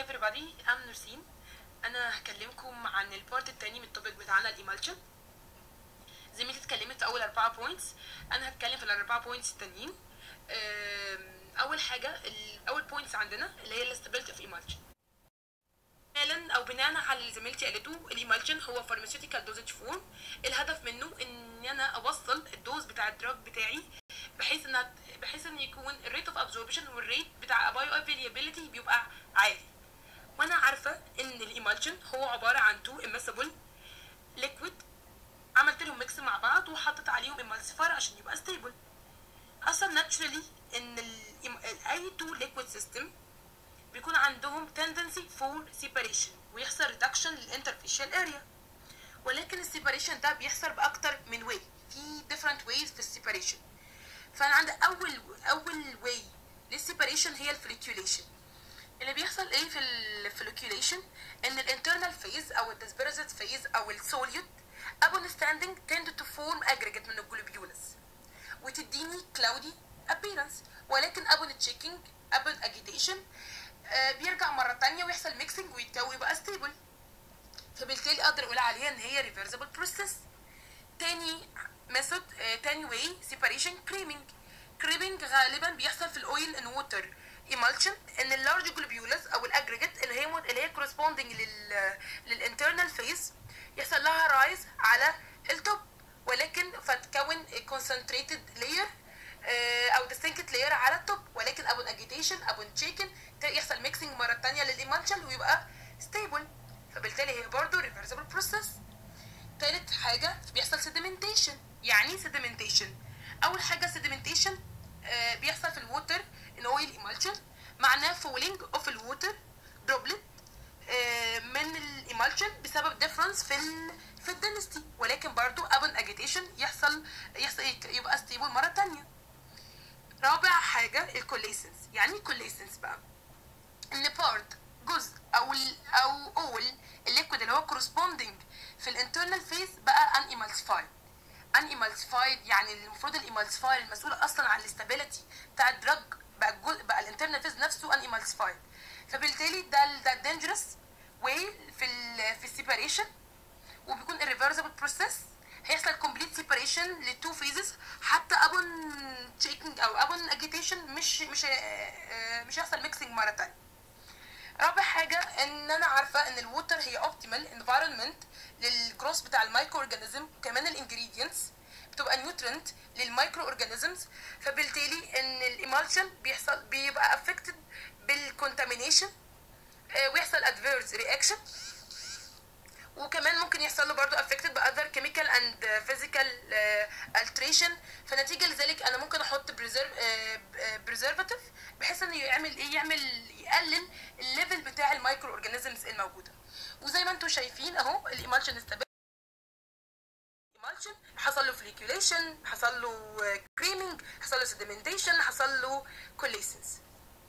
everybody I'm نورسين انا هكلمكم عن البارت التاني من التوبيك بتاعنا الايمالشن زميلتي اتكلمت في اول اربعة بوينتس انا هتكلم في الاربعة بوينتس التانيين أم، اول حاجة الاول بوينتس عندنا اللي هي الاستابيليتي اوف ايمالشن فعلا او بناء على اللي زميلتي قالته الايمالشن هو فارماسيوتيكال دوزج فورم الهدف منه ان انا اوصل الدوز بتاع الدراج بتاعي بحيث ان بحيث ان يكون الريت اوف ابزوربشن والريت بتاع بايو افيليابيليتي بيبقى عالي وانا عارفه ان الايمالشن هو عباره عن تو امسبل ليكويد عملت لهم ميكس مع بعض وحطيت عليهم امالسيفاير عشان يبقى ستيبل اصلا ناتشرالي ان ال اي تو ليكويد سيستم بيكون عندهم tendency for separation ويحصل reduction للانترفيشال اريا ولكن السيباريشن ده بيحصل باكتر من واي في different ways في السيباريشن فانا عندي اول اول واي للسيباريشن هي الفليكيوليشن اللي بيحصل ايه في الفليكيوليشن ان الانترنال فيز او الديسبيرزت فيز او السوليد upon standing tend to form aggregate من الجلوبيولس وتديني cloudy appearance ولكن upon checking upon agitation آه بيرجع مرة تانية ويحصل ميكسنج ويتكون يبقى ستيبل فبالتالي اقدر اقول عليها ان هي ريفرسبل بروسيس تاني ميثود آه تاني واي سيباريشن كريمنج كريمنج غالبا بيحصل في الاويل ان ووتر ايمالشن ان اللارج جلوبيولس او الاجريجيت اللي هي اللي هي كورسبوندنج لل للانترنال فيز يحصل لها رايز على التوب ولكن فتكون كونسنتريتد لاير او ديستنكت لاير على التوب ولكن ابون اجيتيشن ابون تشيكن يحصل ميكسنج مره تانية للايمالشن ويبقى ستيبل فبالتالي هي برضه ريفرسبل بروسيس تالت حاجه بيحصل سيديمنتيشن يعني سيديمنتيشن اول حاجه سيديمنتيشن آه بيحصل في الووتر ان اويل ايمالشن معناه فولينج اوف الووتر دروبلت آه من الايمالشن بسبب ديفرنس في ال في الدنستي ولكن برضو ابن اجيتيشن يحصل يحصل يبقى ستيبل مره تانية رابع حاجه الكوليسنس يعني الكوليسنس بقى ان بارت جزء او ال او اول الليكويد اللي هو كورسبوندنج في الانترنال فيز بقى ان ايمالسيفايد ان ايمالسيفايد يعني المفروض الايمالسيفاير المسؤول اصلا عن الاستابيليتي بتاع الدراج بقى الجزء بقى الانترنال فيز نفسه ان ايمالسيفايد فبالتالي ده ده دينجرس واي في ال في السيباريشن وبيكون irreversible process هيحصل complete separation للتو فيزز حتى ابون تشيكنج او ابون اجيتيشن مش مش مش هيحصل ميكسنج مره تانية رابع حاجة ان انا عارفة ان الووتر هي اوبتيمال انفايرمنت للجروس بتاع المايكرو اورجانيزم وكمان الانجريدينتس بتبقى نيوترنت للمايكرو اورجانيزمز فبالتالي ان الايمالشن بيحصل بيبقى افكتد بالكونتامينيشن ويحصل ادفيرس رياكشن وكمان ممكن يحصل له برضه افكتد باذر كيميكال اند فيزيكال التريشن فنتيجه لذلك انا ممكن احط بريزرفاتيف بحيث انه يعمل ايه يعمل يقلل الليفل بتاع المايكرو اورجانيزمز الموجوده وزي ما انتم شايفين اهو الايمالشن استابيل ايمالشن حصل له فليكيوليشن حصل له كريمنج حصل له سيديمنتيشن حصل له كوليسنس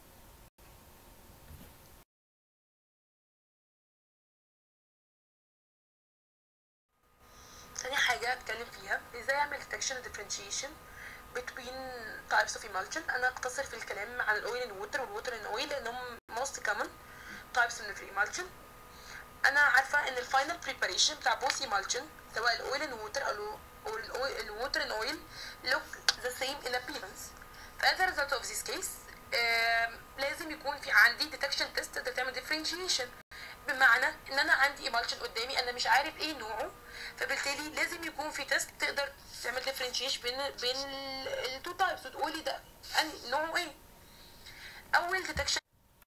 تاني حاجة هتكلم فيها ازاي اعمل detection and differentiation between types of emulsion انا اقتصر في الكلام عن الاويل and water والووتر and oil لانهم most common types من الامالشن انا عارفة ان الفاينل preparation بتاع both emulsion سواء الاويل and water او الووتر and oil look the same in appearance فas a result of this case لازم يكون في عندي detection test تقدر تعمل differentiation بمعنى ان انا عندي ايمالشن قدامي انا مش عارف ايه نوعه فبالتالي لازم يكون في تيست تقدر تعمل ديفرنشيشن بين بين التو تايبس وتقولي ده أني نوعه ايه اول ديتكشن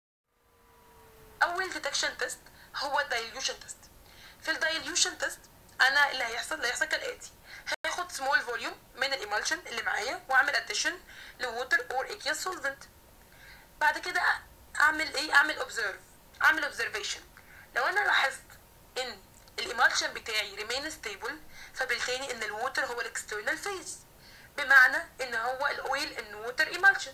اول ديتكشن تيست هو الدايليوشن تيست في الدايليوشن تيست انا اللي هيحصل اللي هيحصل كالاتي هاخد سمول فوليوم من الايمالشن اللي معايا واعمل اديشن لووتر اور اكياس سولفنت بعد كده اعمل ايه اعمل اوبزرف اعمل اوبزرفيشن لو انا لاحظت ان الايمالشن بتاعي ريمين ستيبل فبالتالي ان الووتر هو الاكسترنال فيز بمعنى ان هو الاويل ان ووتر ايمالشن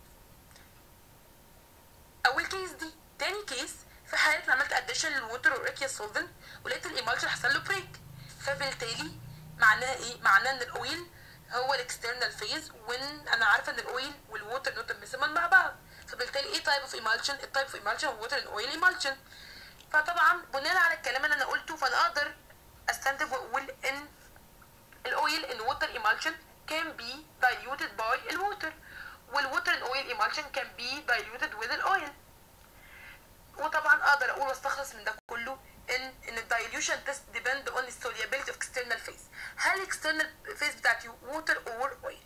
اول كيس دي تاني كيس في حاله ما عملت اديشن للووتر اوريكيا سولفنت ولقيت الايمالشن حصل له بريك فبالتالي معناها ايه معناه ان الاويل هو الاكسترنال فيز وان انا عارفه ان الاويل والووتر نوت مع بعض فبالتالي ايه تايب اوف ايمالشن التايب اوف ايمالشن هو ووتر اند اويل ايمالشن فطبعا بناء على الكلام اللي انا قلته فانا اقدر استنتج واقول ان الاويل ان ووتر ايمالشن can be diluted by الووتر والووتر and oil emulsion can be diluted with الاويل وطبعا اقدر اقول واستخلص من ده كله ان ان الدايلوشن تيست depend on the solubility of external phase هل external phase بتاعتي water or oil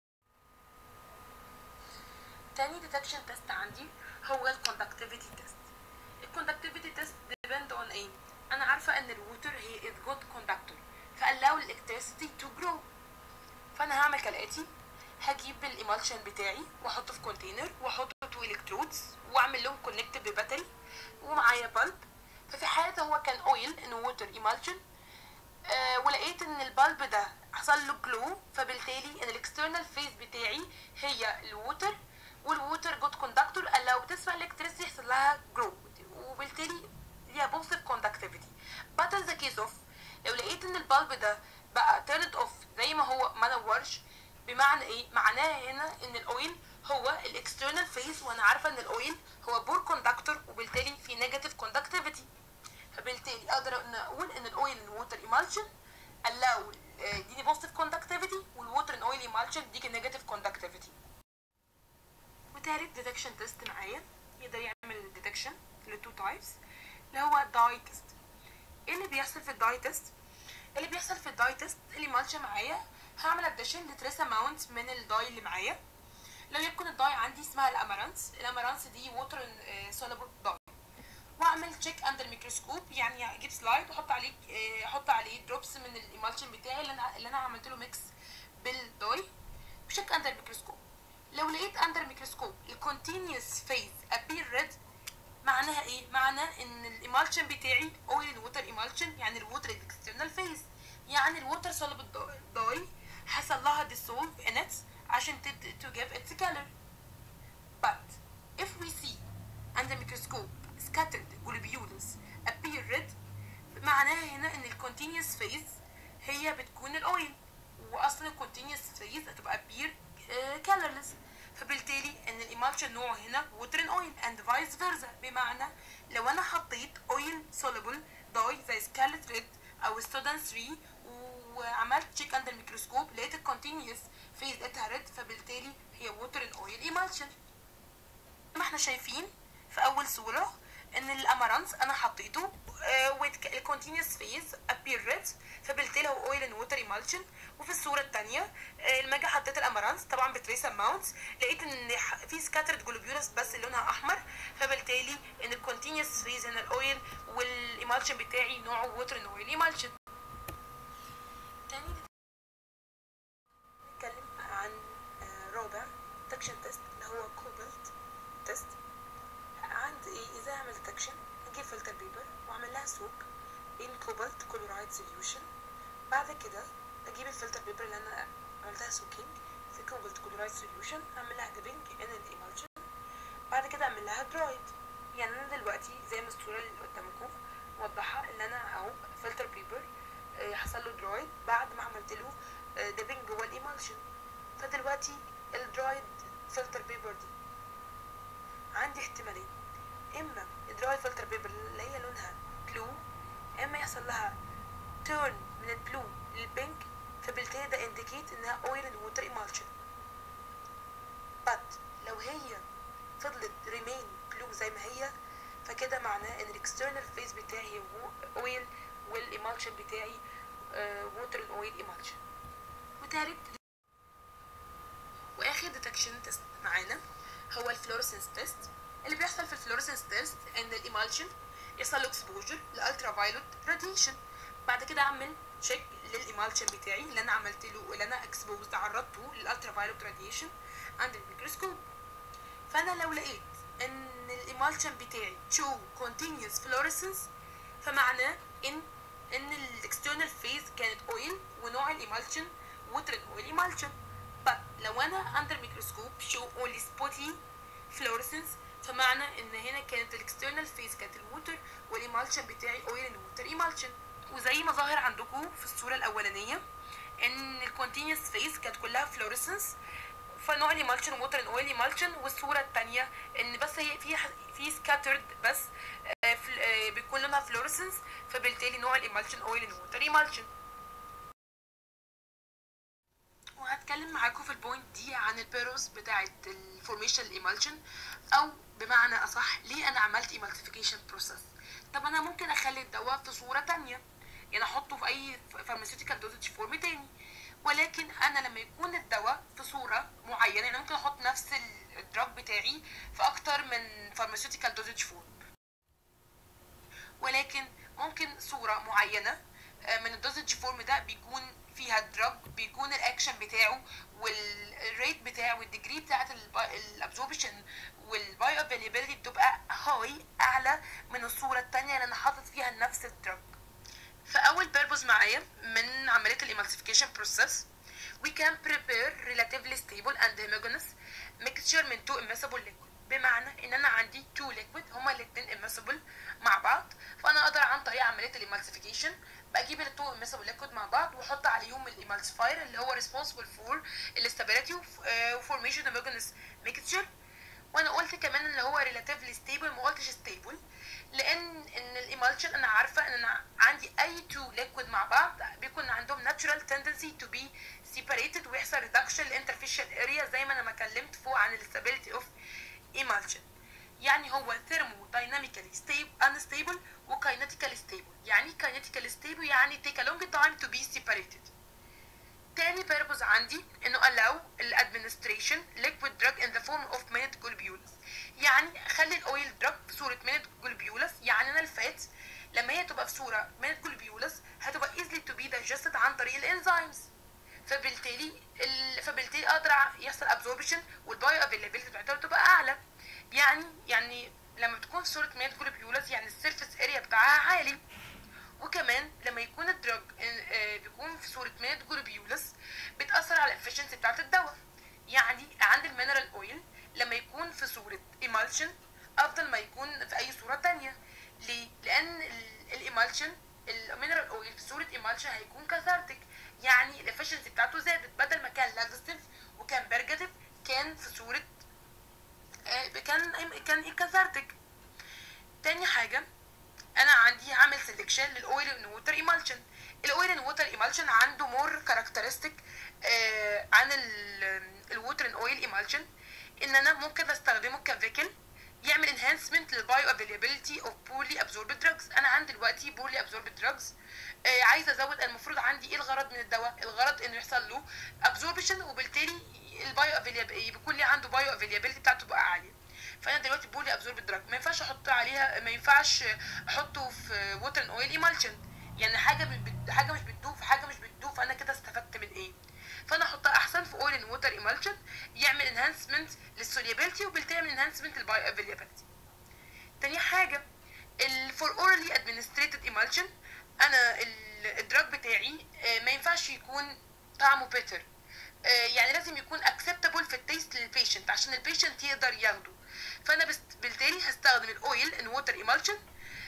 تاني detection test عندي هو الكوندكتيفيتي تيست الكوندكتيفيتي تيست depend on ايه انا عارفه ان الووتر هي is good conductor فالlow electricity to grow فانا هعمل كالاتي هجيب الايمالشن بتاعي واحطه في كونتينر واحطه تو الكترودز واعمل لهم كونكت بباتري ومعايا بلب ففي حالة هو كان اويل ان ووتر ايمالشن آه ولقيت ان البلب ده حصل له جلو فبالتالي ان الاكسترنال فيز بتاعي هي الووتر والووتر جود كوندكتور لو بتسمع الكتريسيتي يحصل لها جرو وبالتالي ليها بوزيتيف كوندكتيفيتي but in the case of لو لقيت ان البلب ده بقى turned اوف زي ما هو ما نورش بمعنى ايه معناها هنا ان الاويل هو الاكسترنال فيز وانا عارفه ان الاويل هو بور كوندكتور وبالتالي في نيجاتيف كوندكتيفيتي فبالتالي اقدر ان اقول ان الاويل ان ووتر ايمالشن allow دي بوزيتيف كوندكتيفيتي والووتر ان اويل ايمالشن دي نيجاتيف كوندكتيفيتي وتالت ديتكشن تيست معايا يقدر يعمل ديتكشن لتو تايبس اللي هو داي تيست ايه اللي بيحصل في الداي تيست اللي بيحصل في الداي تيست اللي مالشة معايا هعمل اديشن لتريس اماونت من الداي اللي معايا لو يكون الداي عندي اسمها الامارانس الامارانس دي ووتر سوليبل داي واعمل تشيك اندر ميكروسكوب يعني اجيب سلايد واحط عليه احط عليه دروبس من الايمالشن بتاعي اللي انا اللي انا عملت له ميكس بالداي وشيك اندر ميكروسكوب لو لقيت اندر ميكروسكوب الكونتينيوس فيز ابير ريد معناها ايه معناه ان الايمالشن بتاعي اويل ووتر ايمالشن يعني الووتر اكسترنال فيز يعني الووتر سوليبل داي حصل لها dissolve in it عشان to give its color but if we see under microscope scattered globules appear red معناها هنا ان ال continuous phase هي بتكون الاويل واصلا ال continuous phase هتبقى appear uh, colorless فبالتالي ان الايمالشن نوعه هنا water and oil and vice versa بمعنى لو انا حطيت oil soluble dye زي scarlet red او ستودان 3 وعملت تشيك اندر الميكروسكوب لقيت الكونتينيوس فيز اتهرت فبالتالي هي ووتر ان اويل ايمالشن ما احنا شايفين في اول صوره ان الامارانس انا حطيته الكونتينيوس فيز ابير ريد فبالتالي هو اويل ان ووتر ايمالشن وفي الصوره الثانيه لما اجي حطيت الامارانس طبعا بتريس اماونتس لقيت ان في سكاترد جلوبيولس بس لونها احمر فبالتالي ان الكونتينيوس فيز هنا الاويل والايمالشن بتاعي نوعه ووتر ان اويل ايمالشن تاني نتكلم عن رابع ديتكشن تيست اللي هو كوبلت تيست عند ايه ازاي اعمل ديتكشن اجيب فلتر بيبر واعمل لها سوب ان كوبلت كلورايد سوليوشن بعد كده اجيب الفلتر بيبر اللي انا عملتها سوكينج في كوبلت كلورايد سوليوشن اعمل لها ديبنج ان الايمالشن بعد كده اعمل لها درايد يعني انا دلوقتي زي ما الصوره اللي قدامكم موضحه ان انا اهو فلتر بيبر حصل له درايد بعد ما عملت له ديبنج جوه الايمالشن فدلوقتي الدرايد فلتر بيبر دي عندي احتمالين اما الدراي فلتر بيبر اللي هي لونها بلو اما يحصل لها تيرن من البلو للبينك فبالتالي ده انديكيت انها اويل اند ووتر ايمالشن بات لو هي فضلت ريمين بلو زي ما هي فكده معناه ان الاكسترنال فيس بتاعي اويل والايمالشن بتاعي ووتر اند اويل ايمالشن وتالت واخر ديتكشن تيست معانا هو الفلورسنس تيست اللي بيحصل في الفلورسنس تيست ان الايمالشن يحصل له اكسبوجر لالترا فايلوت راديشن بعد كده اعمل تشيك للايمالشن بتاعي اللي انا عملت له اللي انا اكسبوزد عرضته للالترا فايلوت راديشن عند الميكروسكوب فانا لو لقيت ان الايمالشن بتاعي شو كونتينيوس فلورسنس فمعناه ان ان الاكسترنال فيز كانت اويل ونوع الايمالشن ووتر اويل ايمالشن but لو انا اندر ميكروسكوب شو اونلي سبوتي فلورسنس فمعنى ان هنا كانت الاكسترنال فيز كانت الووتر والايمالشن بتاعي اويل اند ووتر ايمالشن وزي ما ظاهر عندكم في الصوره الاولانيه ان الكونتينيوس فيز كانت كلها فلورسنس فنوع الايمالشن ووتر ان اويل ايمالشن والصوره الثانيه ان بس هي في في سكاترد بس آه، فل- آه، بيكون لونها فلورسنس فبالتالي نوع الايمالشن اويل ان ووتر ايمالشن وهتكلم معاكم في البوينت دي عن البيروز بتاعه الفورميشن الايمالشن او بمعنى اصح ليه انا عملت ايمالسيفيكيشن بروسيس طب انا ممكن اخلي الدواء في صوره تانية يعني احطه في اي فارماسيوتيكال دوزج فورم تاني ولكن انا لما يكون الدواء في صوره معينه يعني ممكن احط نفس الدراج بتاعي في اكتر من فارماسيوتيكال دوزج فورم ولكن ممكن صوره معينه آه، من الدوزج فورم ده بيكون فيها دراج بيكون الاكشن بتاعه والريت بتاعه والديجري بتاعت الابزوربشن والبايو افيلابيلتي بتبقى هاي اعلى من الصوره التانية اللي انا حاطط فيها نفس الدراج فاول بيربوز معايا من عمليه الايمالسيفيكيشن بروسيس we can prepare relatively stable and homogeneous mixture من two immiscible liquid بمعنى ان انا عندي two liquid هما الاتنين immiscible مع بعض فانا اقدر عن طريق عمليه الايمالسيفيكيشن بجيب التو immiscible liquid مع بعض واحط عليهم الايمالسيفاير اللي هو responsible for الاستابيليتي وفورميشن homogeneous mixture وانا قلت كمان ان هو relatively stable ما قلتش stable لان ان الايمالشن انا عارفه ان انا عندي اي تو ليكويد مع بعض بيكون عندهم natural tendency to be separated ويحصل reduction للانترفيشال اريا زي ما انا ما اتكلمت فوق عن الاستابيليتي اوف emulsion يعني هو thermodynamically stable unstable و kinetically stable يعني kinetically stable يعني take a long time to be separated تاني purpose عندي انه allow الادمنستريشن liquid drug in the form of minute globules يعني اخلي الاويل دراج في صوره minute globules يعني انا الفات لما هي تبقى في صوره minute globules هتبقى easily to be digested عن طريق الانزيمز فبالتالي ال... فبالتالي اقدر يحصل absorption والبايو افيلابيلتي بتاعتها تبقى اعلى يعني يعني لما بتكون في صوره minute globules يعني السيرفيس اريا بتاعها عالي وكمان لما يكون الدراج آه، بيكون في صوره مينت جلوبيولس بتاثر على الافشنسي بتاعه الدواء يعني عند المينرال اويل لما يكون في صوره ايمالشن افضل ما يكون في اي صوره تانية ليه لان الايمالشن المينرال اويل في صوره ايمالشن هيكون كاثارتيك يعني الافشنسي بتاعته زادت بدل ما كان لاكستيف وكان بيرجاتيف كان في صوره آه، كان كان كاثارتيك تاني حاجه انا عندي عامل سيلكشن للاويل ان ووتر ايمالشن الاويل ان ووتر ايمالشن عنده مور كاركترستيك عن الووتر ان اويل ايمالشن ان انا ممكن استخدمه كفيكل يعمل انهانسمنت للبايو افيلابيلتي اوف بولي ابزوربد دراجز انا عندي دلوقتي بولي ابزوربد دراجز عايزه ازود المفروض عندي ايه الغرض من الدواء الغرض انه يحصل له ابزوربشن وبالتالي البايو افيلابيلتي بيكون لي عنده بايو افيلابيلتي بتاعته تبقى عاليه فانا دلوقتي بولي ابزورب دراج ما ينفعش احط عليها ما ينفعش احطه في ووتر ان اويل ايمالشن يعني حاجه بت- حاجه مش بتدوب حاجه مش بتدوب فانا كده استفدت من ايه فانا احطها احسن في اويل ان ووتر ايمالشن يعمل انهانسمنت للسوليابيلتي وبالتالي يعمل انهانسمنت للبايو افيلابيلتي تاني حاجه الفور اورالي ادمنستريتد ايمالشن انا ال- الدراج بتاعي آه، ما ينفعش يكون طعمه بيتر يعني لازم يكون اكسبتابل في التيست للبيشنت عشان البيشنت يقدر ياخده فانا بس بالتالي هستخدم الاويل ان ووتر ايمالشن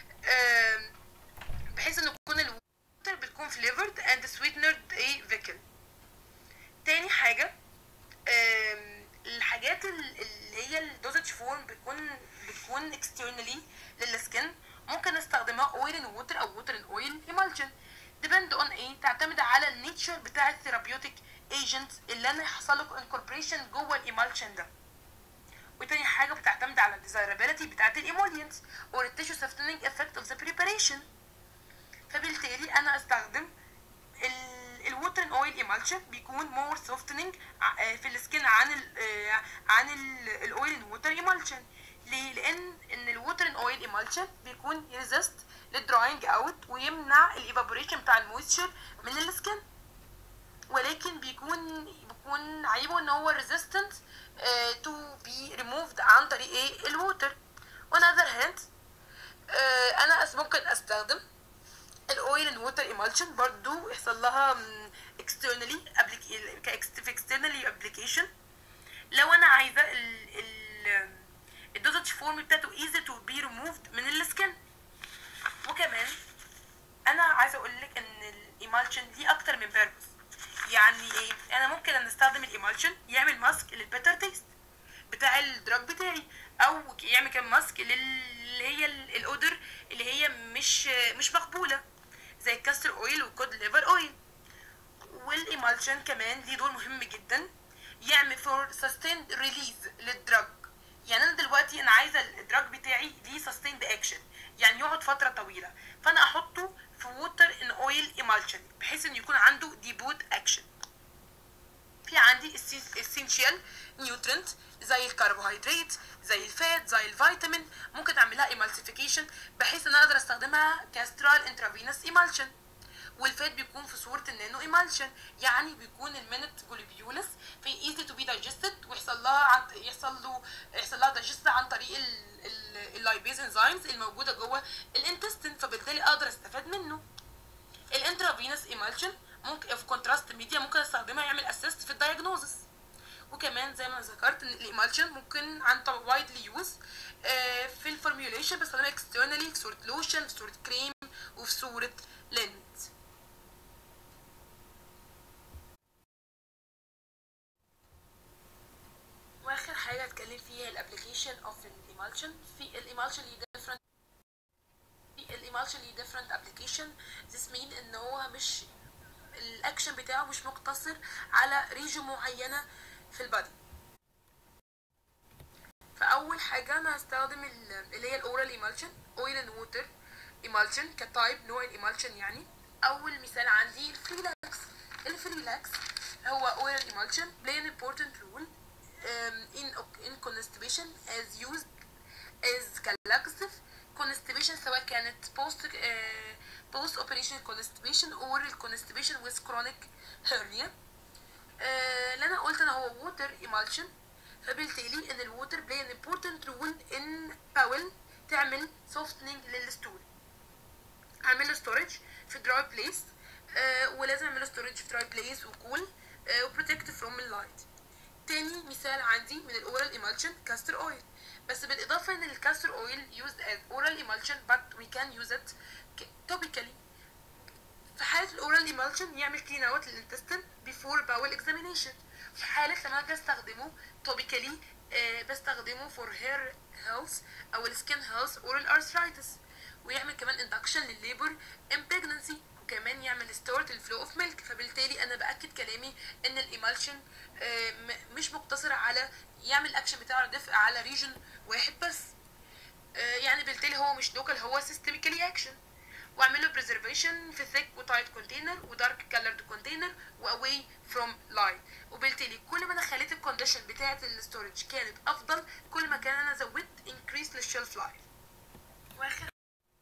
بحيث ان يكون الووتر بتكون فليفرد اند سويتنرد ايه فيكل تاني حاجه آم، الحاجات ال- اللي هي الدوزج فورم بتكون بتكون اكسترنالي للسكن ممكن استخدمها اويل ان ووتر او ووتر ان اويل ايمالشن ديبند اون ايه تعتمد على النيتشر بتاع الثيرابيوتيك ايجنت اللي انا هيحصل له انكوربريشن جوه الايمالشن ده وتاني حاجه بتعتمد على الديزايرابيلتي بتاعت الايمولينتس اور التيشو سوفتنينج افكت اوف ذا بريباريشن فبالتالي انا استخدم الووتر ان اويل ايمالشن بيكون مور سوفتنينج في السكين عن ال آه، عن الاويل ان ووتر ايمالشن ليه لان ان الووتر ان اويل ايمالشن بيكون ريزيست للدراينج اوت ويمنع الايفابوريشن بتاع المويستشر من السكين ولكن بيكون بيكون عيبه ان هو resistant uh, to be removed عن طريق ايه الووتر on other hand uh, انا أس- ممكن استخدم الاويل ان ووتر ايمالشن برضو يحصل لها م، externally applic- كإكس- في externally application لو انا عايزه ال ال الدوزج فورم بتاعته easy to be removed من السكن وكمان انا عايزه اقول لك ان الايمالشن ليه اكتر من بيربس يعني ايه انا ممكن ان استخدم الايمالشن يعمل ماسك اللي هي الاودر اللي هي مش مش مقبوله زي الكاستر اويل والكود ليفر اويل والايمالشن كمان ليه دور مهم جدا يعمل فور سستيند ريليز للدراج يعني انا دلوقتي انا عايزه الدراج بتاعي ليه سستيند اكشن يعني يقعد فتره طويله فانا احطه في ووتر ان اويل ايمالشن بحيث ان يكون عنده ديبوت اكشن في عندي essential نيوترنت زي الكربوهيدرات زي الفات زي الفيتامين ممكن اعملها emulsification بحيث ان انا اقدر استخدمها كاسترال انترافينوس ايمالشن والفات بيكون في صوره النانو ايمالشن يعني بيكون المينت جلوبيولس في ايزي تو بي دايجستد ويحصل لها عن يحصل له يحصل لها دايجست عن طريق اللايبيز انزيمز الموجوده جوه الانتستين فبالتالي اقدر استفاد منه الانترافينوس ايمالشن ممكن في كونتراست ميديا ممكن استخدمها يعمل اسيست في الدايجنوزس وكمان زي ما ذكرت ان الايمالشن ممكن عن طبعا وايدلي يوز في الفورميوليشن بستخدمها اكسترنالي في صوره لوشن في صوره كريم وفي صوره لينت واخر حاجه اتكلم فيها الابلكيشن اوف الايمالشن في الايمالشن ليه ديفرنت الايمالشن ليه ديفرنت ابلكيشن this mean ان هو مش الاكشن بتاعه مش مقتصر على ريجن معينه في البادي فاول حاجه انا هستخدم اللي هي الاورال ايمالشن اويل اند ووتر ايمالشن كتايب نوع الايمالشن يعني اول مثال عندي الفريلاكس الفريلاكس هو oral emulsion play an important role um, in in constipation as used as laxative constipation سواء كانت post uh, post operation constipation or constipation with chronic hernia uh, اللي انا قلت انا هو water emulsion فبالتالي ان الووتر play an important role in bowel تعمل softening للستول اعمل له storage في dry place uh, ولازم اعمل له storage في dry place وكول uh, وprotect from اللايت تاني مثال عندي من الاورال ايمالشن كاستر اويل بس بالاضافه ان الكاستر اويل used as oral emulsion but we can use it topically في حالة الاورال ايمالشن يعمل كلين اوت للانتستين before bowel examination في حالة لما اجي استخدمه topically آه بستخدمه for hair health او السكين health oral arthritis ويعمل كمان induction للليبر in pregnancy وكمان يعمل ستورت الفلو اوف ميلك فبالتالي انا باكد كلامي ان الايمالشن مش مقتصر على يعمل الاكشن بتاعه دفء على ريجن واحد بس يعني بالتالي هو مش لوكال هو سيستميكالي اكشن واعمل له بريزرفيشن في ثيك وتايت كونتينر ودارك كالرد كونتينر واواي فروم لايت وبالتالي كل ما انا خليت الكونديشن بتاعه الاستورج كانت افضل كل ما كان انا زودت انكريس للشيلف لايف واخر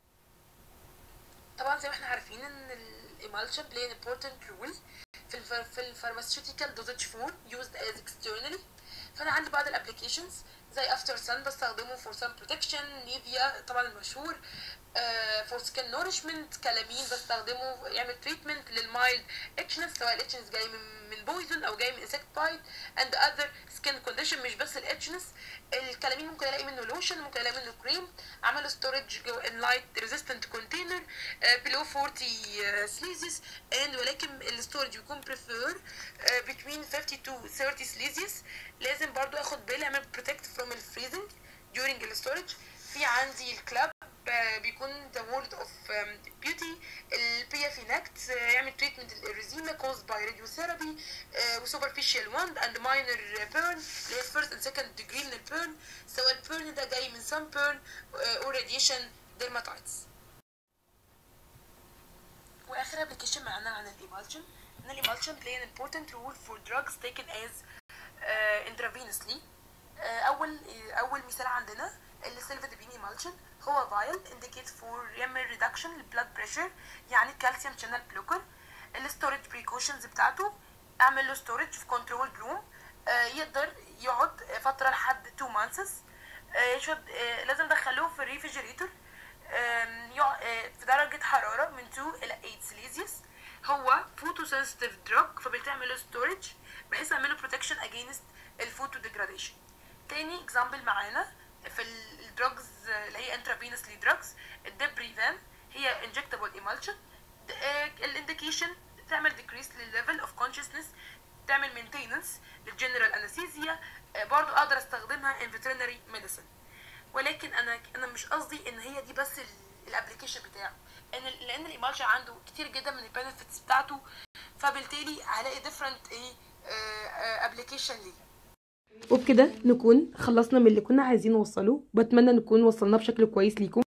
طبعا زي ما احنا عارفين ان الايمالشن بلاي ان important role في الفر في الفارماسيوتيكال دوزج فور used as externally فانا عندي بعض الابلكيشنز زي افتر سان بستخدمه فور سان بروتكشن نيفيا طبعا المشهور فور سكين نورشمنت كلامين بستخدمه يعمل تريتمنت للمايلد اتشنس سواء الاتشنس جاي من من بويزون او جاي من انسكت بايت اند اذر سكين كونديشن مش بس الاتشنس الكلامين ممكن الاقي منه لوشن ممكن الاقي منه كريم عمل ستورج جو ان لايت ريزيستنت كونتينر بلو 40 سليزيس اند ولكن الستورج بيكون بريفير بتوين 50 تو 30 سليزيس لازم برضو اخد بالي اعمل بروتكت فروم الفريزنج during الستورج في عندي الكلاب بيكون the word of um, beauty البيافينكت يعمل treatment الاريزيما caused by radiotherapy uh, superficial wound and minor burn اللي هي first and second degree من البيرن سواء البيرن ده جاي من sunburn uh, or radiation dermatitis واخر ابلكيشن معانا عن الايمالشن ان الايمالشن play an important role for drugs taken as uh, intravenously uh, اول اول مثال عندنا السيلفادبين ايمالشن هو فايل انديكيت فور يعمل ريدكشن للبلاد بريشر يعني كالسيوم شانل بلوكر الستورج بريكوشنز بتاعته اعمل له ستورج في كنترول روم uh, يقدر يقعد فتره لحد 2 مانثس يشد لازم ندخلوه في الريفريجريتور في درجة حرارة من 2 إلى 8 سيليزيوس هو فوتو سنسيتيف دراج فبتعمل له ستورج بحيث اعمل له بروتكشن اجينست الفوتو ديجراديشن تاني اكزامبل معانا في الدراجز اللي هي انترافينوسلي دراجز الدبريفان هي انجكتابل ايمالشن الانديكيشن تعمل ديكريس للليفل اوف كونشسنس تعمل مينتيننس للجنرال انستيزيا برضو اقدر استخدمها ان فيترينري ميديسن ولكن انا انا مش قصدي ان هي دي بس الابلكيشن بتاعه ان لان الايمالجن عنده كتير جدا من البنفيتس بتاعته فبالتالي هلاقي ديفرنت ايه ابلكيشن ليه وبكده نكون خلصنا من اللي كنا عايزين نوصله بتمنى نكون وصلناه بشكل كويس ليكم